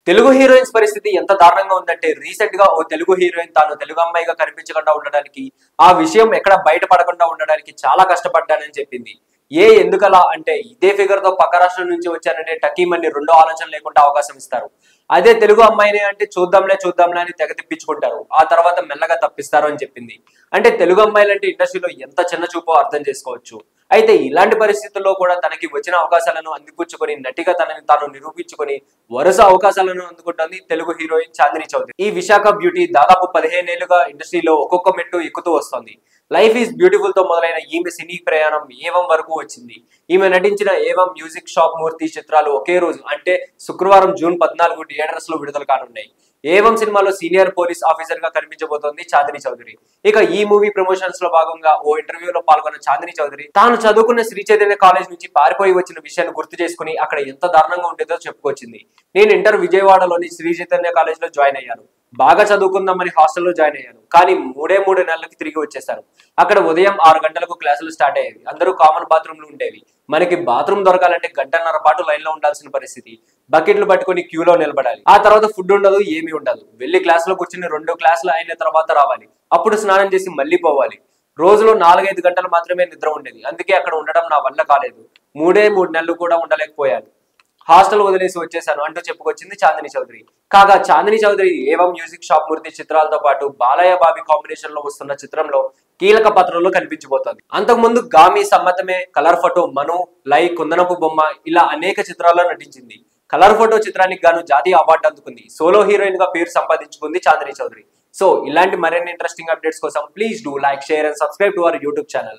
Telugu heroines పరిస్థితి ఎంత దారుణంగా ఉందంటే రీసెంట్ గా ఓ తెలుగు హీరోయిన్ తాను తెలుగు అమ్మాయిగా కనిపించకుండా ఉండడానికి ఆ విషయం ఎక్కడ బయటపడకుండా ఉండడానికి చాలా కష్టపడ్డానని చెప్పింది ఏ ఎందుకలా అంటే ఇదే ఫిగర్ తో పక్క రాష్ట్రం నుంచి వచ్చానంటే టకీమని రెండో ఆలోచన లేకుండా అవకాశం ఇస్తారు అదే తెలుగు అమ్మాయిని అంటే చూద్దాంలే చూద్దాంలే అని తెగ తిప్పించుకుంటారు ఆ తర్వాత మెల్లగా తప్పిస్తారు అని చెప్పింది అంటే తెలుగు అమ్మాయిలంటే ఇండస్ట్రీలో ఎంత చిన్న చూపో అర్థం చేసుకోవచ్చు అయితే ఇలాంటి పరిస్థితుల్లో కూడా తనకి వచ్చిన అవకాశాలను అందిపుచ్చుకొని నటిగా తనని తాను నిరూపించుకొని వరుస అవకాశాలను అందుకుంటుంది తెలుగు హీరోయిన్ చాందిని చౌదరి ఈ విశాఖ బ్యూటీ దాదాపు పదిహేనేళ్లుగా ఇండస్ట్రీలో ఒక్కొక్క మెట్టు ఎక్కుతూ వస్తుంది లైఫ్ ఈజ్ బ్యూటిఫుల్ తో మొదలైన ఈమె సినీ ప్రయాణం ఏవం వరకు వచ్చింది ఈమె నటించిన ఏవం మ్యూజిక్ షాప్ మూర్తి చిత్రాలు ఒకే రోజు అంటే శుక్రవారం జూన్ పద్నాలుగు థియేటర్స్ లో విడుదల కానున్నాయి ఏవం సినిమాలో సీనియర్ పోలీస్ ఆఫీసర్ గా కనిపించబోతోంది చాందిని చౌదరి ఇక ఈ మూవీ ప్రమోషన్స్ లో భాగంగా ఓ ఇంటర్వ్యూలో పాల్గొన్న చాందిని చౌదరి తాను చదువుకున్న శ్రీ చైతన్య కాలేజ్ నుంచి పారిపోయి వచ్చిన విషయాన్ని గుర్తు చేసుకుని అక్కడ ఎంత దారుణంగా ఉండేదో చెప్పుకొచ్చింది నేను ఇంటర్ విజయవాడలోని శ్రీ చైతన్య కాలేజ్ లో జాయిన్ అయ్యాను బాగా చదువుకుందామని హాస్టల్లో జాయిన్ అయ్యాను కానీ మూడే మూడు నెలలకి తిరిగి వచ్చేసాను అక్కడ ఉదయం ఆరు గంటలకు క్లాసులు స్టార్ట్ అయ్యేవి అందరూ కామన్ బాత్రూమ్లు ఉండేవి మనకి బాత్రూమ్ దొరకాలంటే గంటన్నర పాటు లైన్ లో ఉండాల్సిన పరిస్థితి బకెట్లు పట్టుకొని క్యూలో నిలబడాలి ఆ తర్వాత ఫుడ్ ఉండదు ఏమీ ఉండదు వెళ్ళి క్లాస్ లో కూర్చుని రెండు క్లాసులు అయిన తర్వాత రావాలి అప్పుడు స్నానం చేసి మళ్ళీ పోవాలి రోజులో నాలుగైదు గంటలు మాత్రమే నిద్ర ఉండేది అందుకే అక్కడ ఉండడం నా వల్ల కాలేదు మూడే మూడు నెలలు కూడా ఉండలేకపోయాను హాస్టల్ వదిలేసి వచ్చేసాను అంటూ చెప్పుకొచ్చింది చాందిని చౌదరి కాగా చాందిని చౌదరి ఏవం మ్యూజిక్ షాప్ మూర్తి చిత్రాలతో పాటు బాలయ్య బాబి కాంబినేషన్ లో వస్తున్న చిత్రంలో కీలక పాత్రలో కనిపించబోతోంది అంతకుముందు గామి సమ్మతమే కలర్ ఫోటో మను లై కుందనపు బొమ్మ ఇలా అనేక చిత్రాల్లో నటించింది కలర్ ఫోటో చిత్రానికి గాను జాతీయ అవార్డు అందుకుంది సోలో హీరోయిన్ గా పేరు సంపాదించుకుంది చాందిని చౌదరి సో ఇలాంటి మరిన్ని ఇంట్రెస్టింగ్ అప్డేట్స్ కోసం please do like share and subscribe to our YouTube channel